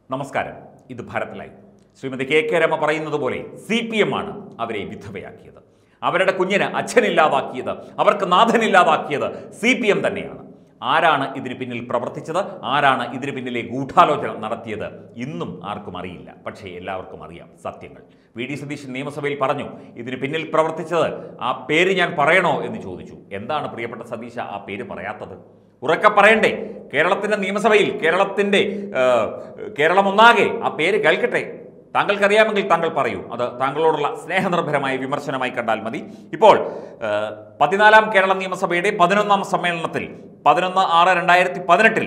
നമസ്കാരം ഇത് Bharat live Shrimati K K Rema പറയുന്നത് പോലെ സി പി എം ആണ് അവരെ വിധവയാക്കിയത് അവരുടെ കുഞ്ഞിന് അച്ഛനില്ലാതാക്കിയത് അവർക്ക് നാഥനില്ലാതാക്കിയത് സി പി എം തന്നെയാണ് ആരാണ് ഇതിന് പിന്നിൽ പ്രവർത്തിച്ചത് ആരാണ് ഇതിന് പിന്നിലെ ഗൂഢാലോചന നടത്തിയത് ഇന്നും ആർക്കും അറിയില്ല പക്ഷേ എല്ലാവർക്കും അറിയാം സത്യങ്ങൾ വി ഡി സതീശൻ നിയമസഭയിൽ പറഞ്ഞു ഇതിന് പിന്നിൽ പ്രവർത്തിച്ചത് ആ പേര് ഞാൻ പറയണോ എന്ന് ചോദിച്ചു എന്താണ് പ്രിയപ്പെട്ട സതീശ ആ പേര് പറയാത്തത് ഉറക്കെ പറയണ്ടേ കേരളത്തിന്റെ നിയമസഭയിൽ കേരളത്തിന്റെ ആ, കേരളം ഒന്നാകെ ആ പേര് കേൾക്കട്ടെ താങ്കൾക്കറിയാമെങ്കിൽ താങ്കൾ പറയൂ അത് താങ്കളോടുള്ള സ്നേഹനിർഭരമായ വിമർശനമായി കണ്ടാൽ മതി ഇപ്പോൾ ആ, പതിനാലാം കേരള നിയമസഭയുടെ പതിനൊന്നാം സമ്മേളനത്തിൽ പതിനൊന്ന് ആറ് രണ്ടായിരത്തി പതിനെട്ടിൽ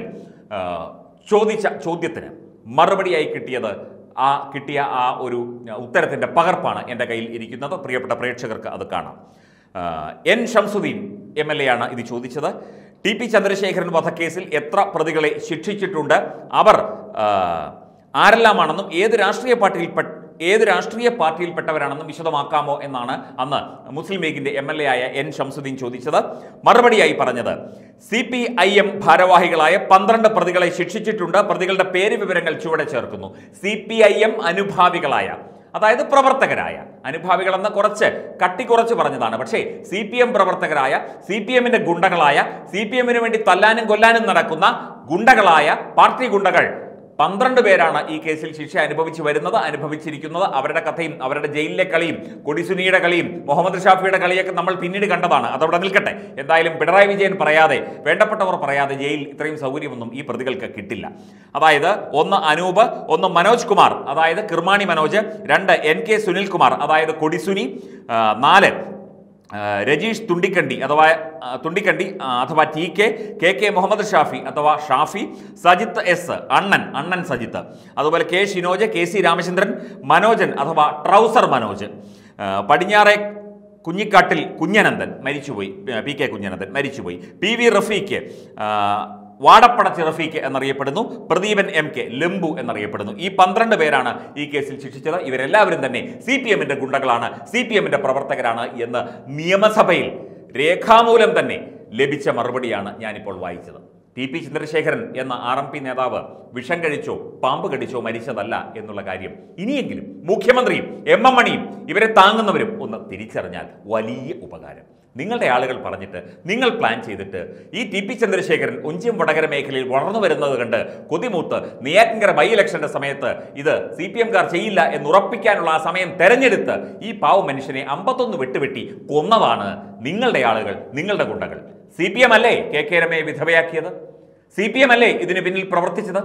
ചോദിച്ച ചോദ്യത്തിന് മറുപടിയായി കിട്ടിയത് ആ കിട്ടിയ ആ ഒരു ഉത്തരത്തിൻ്റെ പകർപ്പാണ് എൻ്റെ കയ്യിൽ ഇരിക്കുന്നത് പ്രിയപ്പെട്ട പ്രേക്ഷകർക്ക് അത് കാണാം ആ, N Shamsuddin M L A ആണ് ഇത് ചോദിച്ചത് ടി പി ചന്ദ്രശേഖരൻ വധക്കേസിൽ എത്ര പ്രതികളെ ശിക്ഷിച്ചിട്ടുണ്ട് അവർ ആ, ആരെല്ലാമാണെന്നും ഏത് രാഷ്ട്രീയ പാർട്ടിയിൽ പെ- ഏത് രാഷ്ട്രീയ പാർട്ടിയിൽപ്പെട്ടവരാണെന്നും വിശദമാക്കാമോ എന്നാണ് അന്ന് മുസ്ലിം ലീഗിന്റെ എം എൽ എ ആയ എൻ ഷംസുദ്ദീൻ ചോദിച്ചത് മറുപടിയായി പറഞ്ഞത് സി പി ഐ എം ഭാരവാഹികളായ പന്ത്രണ്ട് പ്രതികളെ ശിക്ഷിച്ചിട്ടുണ്ട് പ്രതികളുടെ പേര് വിവരങ്ങൾ ചുവടെ ചേർക്കുന്നു സി പി ഐ എം അനുഭാവികളായ അതായത് പ്രവർത്തകരായ അനുഭാവികളെന്ന് കുറച്ച് കട്ടിക്കുറച്ച് പറഞ്ഞതാണ് പക്ഷേ സി പി എം പ്രവർത്തകരായ സി പി എമ്മിന്റെ ഗുണ്ടകളായ സി പി എമ്മിന് വേണ്ടി തല്ലാനും കൊല്ലാനും നടക്കുന്ന ഗുണ്ടകളായ പാർട്ടി ഗുണ്ടകൾ പന്ത്രണ്ട് പേരാണ് ഈ കേസിൽ ശിക്ഷ അനുഭവിച്ചു വരുന്നത് അനുഭവിച്ചിരിക്കുന്നത് അവരുടെ കഥയും അവരുടെ ജയിലിലെ കളിയും കൊടിസുനിയുടെ കളിയും മുഹമ്മദ് ഷാഫിയുടെ കളിയൊക്കെ നമ്മൾ പിന്നീട് കണ്ടതാണ് അതവിടെ നിൽക്കട്ടെ എന്തായാലും പിണറായി വിജയൻ പറയാതെ വേണ്ടപ്പെട്ടവർ പറയാതെ ജയിൽ ഇത്രയും സൗകര്യമൊന്നും ഈ പ്രതികൾക്ക് കിട്ടില്ല അതായത് ഒന്ന് അനൂപ് ഒന്ന് മനോജ് കുമാർ അതായത് കിർമാണി മനോജ് രണ്ട് എൻ കെ സുനിൽകുമാർ അതായത് കൊടിസുനി ആ, നാല് ആ, രജീഷ് തുണ്ടിക്കണ്ടി അഥവാ ആ, തുണ്ടിക്കണ്ടി ആ, അഥവാ T K K K Muhammad Shafi അഥവാ ഷാഫി സജിത്ത് എസ് അണ്ണൻ അണ്ണൻ സജിത്ത് അതുപോലെ K Shinoj K C Ramachandran Manojan അഥവാ ട്രൗസർ മനോജ് ആ, പടിഞ്ഞാറെ കുഞ്ഞിക്കാട്ടിൽ കുഞ്ഞനന്ദൻ മരിച്ചുപോയി ആ, പി കെ കുഞ്ഞനന്ദൻ മരിച്ചുപോയി പി വി റഫീഖ് ആ, വാടപ്പടച്ച് റഫീഖ് എന്നറിയപ്പെടുന്നു പ്രദീപൻ എം കെ ലംബു എന്നറിയപ്പെടുന്നു ഈ പന്ത്രണ്ട് പേരാണ് ഈ കേസിൽ ശിക്ഷിച്ചത് ഇവരെല്ലാവരും തന്നെ സി പി എമ്മിന്റെ ഗുണ്ടകളാണ് സി പി എമ്മിന്റെ പ്രവർത്തകരാണ് എന്ന് നിയമസഭയിൽ രേഖാമൂലം തന്നെ ലഭിച്ച മറുപടിയാണ് ഞാനിപ്പോൾ വായിച്ചത് ടി പി ചന്ദ്രശേഖരൻ എന്ന ആർ എം പി നേതാവ് വിഷം കഴിച്ചോ പാമ്പ് കടിച്ചോ മരിച്ചതല്ല എന്നുള്ള കാര്യം ഇനിയെങ്കിലും മുഖ്യമന്ത്രിയും എം എം മണിയും ഇവരെ താങ്ങുന്നവരും ഒന്ന് തിരിച്ചറിഞ്ഞാൽ വലിയ ഉപകാരം നിങ്ങളുടെ ആളുകൾ പറഞ്ഞിട്ട് നിങ്ങൾ പ്ലാൻ ചെയ്തിട്ട് ഈ ടി പി ചന്ദ്രശേഖരൻ ഒഞ്ചിയം വടകര മേഖലയിൽ വളർന്നു വരുന്നത് കണ്ട് കൊതിമൂത്ത് നെയ്യാറ്റിൻകര ബൈ ഇലക്ഷന്റെ സമയത്ത് ഇത് സി പി എംകാർ ചെയ്യില്ല എന്നുറപ്പിക്കാനുള്ള ആ സമയം തെരഞ്ഞെടുത്ത് ഈ പാവ മനുഷ്യനെ അമ്പത്തൊന്ന് വെട്ടുവെട്ടി കൊന്നതാണ് നിങ്ങളുടെ ആളുകൾ നിങ്ങളുടെ ഗുണ്ടകൾ സി പി എം അല്ലേ കെ കെ രമയെ വിധവയാക്കിയത് സി പി എം അല്ലേ ഇതിന് പിന്നിൽ പ്രവർത്തിച്ചത്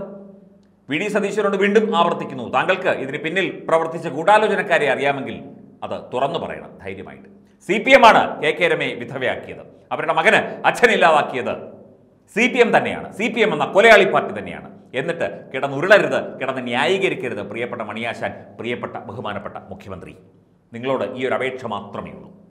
വി ഡി സതീശനോട് വീണ്ടും ആവർത്തിക്കുന്നു താങ്കൾക്ക് ഇതിന് പിന്നിൽ പ്രവർത്തിച്ച ഗൂഢാലോചനക്കാരെ അറിയാമെങ്കിൽ അത് തുറന്നു പറയണം ധൈര്യമായിട്ട് സി പി എം ആണ് കെ കെ രമയെ വിധവയാക്കിയത് അവരുടെ മകന് അച്ഛനില്ലാതാക്കിയത് സി പി എം തന്നെയാണ് സി പി എം എന്ന കൊലയാളി പാർട്ടി തന്നെയാണ് എന്നിട്ട് കിടന്നുരുളരുത് കിടന്ന് ന്യായീകരിക്കരുത് പ്രിയപ്പെട്ട മണിയാശാൻ പ്രിയപ്പെട്ട ബഹുമാനപ്പെട്ട മുഖ്യമന്ത്രി നിങ്ങളോട് ഈ ഒരു അപേക്ഷ മാത്രമേ ഉള്ളൂ